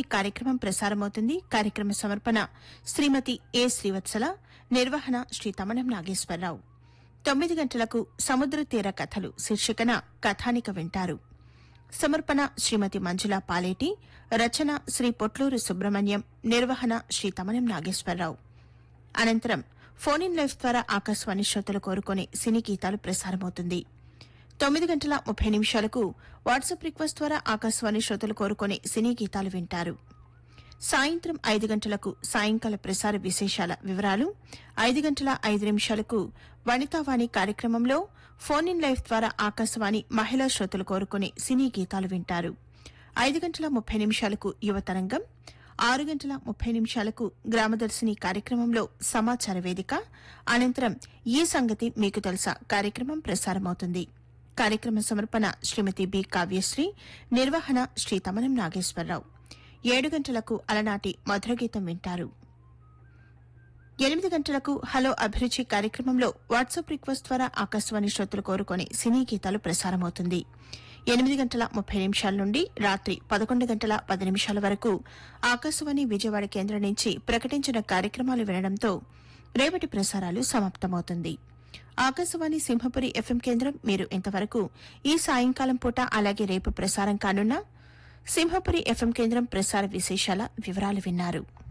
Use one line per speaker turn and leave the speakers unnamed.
సింహపురి కార్యక్రమం ప్రసారమవుతుంది కార్యక్రమ సమర్పణ శ్రీమతి ఏ శ్రీవత్సల నిర్వహణ శ్రీ తమణం నాగేశ్వరరావు తొమ్మిది గంటలకు సముద్ర తీర కథలు శీర్షికన కథానిక వింటారు సమర్పణ శ్రీమతి మంజుల పాలేటి రచన శ్రీ పొట్లూరు సుబ్రహ్మణ్యం నిర్వహణ శ్రీ తమణం నాగేశ్వరరావు అనంతరం ఫోన్ ఇన్ లైఫ్ ద్వారా ఆకాశవాణి శ్రోతలు కోరుకునే సినీ గీతాలు ప్రసారమవుతుంది తొమ్మిది గంటల ముప్పై నిమిషాలకు వాట్సాప్ రిక్వెస్ట్ ద్వారా ఆకాశవాణి శ్రోతలు కోరుకునే సినీ గీతాలు వింటారు సాయంత్రం ఐదు గంటలకు సాయంకాల ప్రసార విశేషాల వివరాలు ఐదు గంటల ఐదు నిమిషాలకు వనితావాణి కార్యక్రమంలో ఫోన్ ఇన్ లైఫ్ ద్వారా ఆకాశవాణి మహిళా శ్రోతలు కోరుకునే సినీ గీతాలు వింటారు ఐదు గంటల ముప్పై నిమిషాలకు యువతరంగం ఆరు గంటల ముప్పై నిమిషాలకు గ్రామదర్శిని కార్యక్రమంలో సమాచార వేదిక అనంతరం ఈ సంగతి మీకు తెలుసా కార్యక్రమం ప్రసారమవుతుంది కార్యక్రమ సమర్పణ శ్రీమతి బి కావ్యశ్రీ నిర్వహణ శ్రీ తమనం నాగేశ్వరరావు ఏడు గంటలకు అలనాటి మధురగీతం వింటారు ఎనిమిది గంటలకు హలో అభిరుచి కార్యక్రమంలో వాట్సాప్ రిక్వెస్ట్ ద్వారా ఆకాశవాణి శ్రోతలు కోరుకొని సినీ గీతాలు ప్రసారమవుతుంది ఎనిమిది గంటల ముప్పై నిమిషాల నుండి రాత్రి పదకొండు గంటల పది నిమిషాల వరకు ఆకాశవాణి విజయవాడ కేంద్రం నుంచి ప్రకటించిన కార్యక్రమాలు వినడంతో రేపటి ప్రసారాలు సమాప్తమవుతుంది ఆకాశవాణి సింహపురి ఎఫ్ఎం కేంద్రం మీరు ఇంతవరకు ఈ సాయంకాలం పూట అలాగే రేపు ప్రసారం కానున్న సింహపురి ఎఫ్ఎం కేంద్రం ప్రసార విశేషాల వివరాలు విన్నారు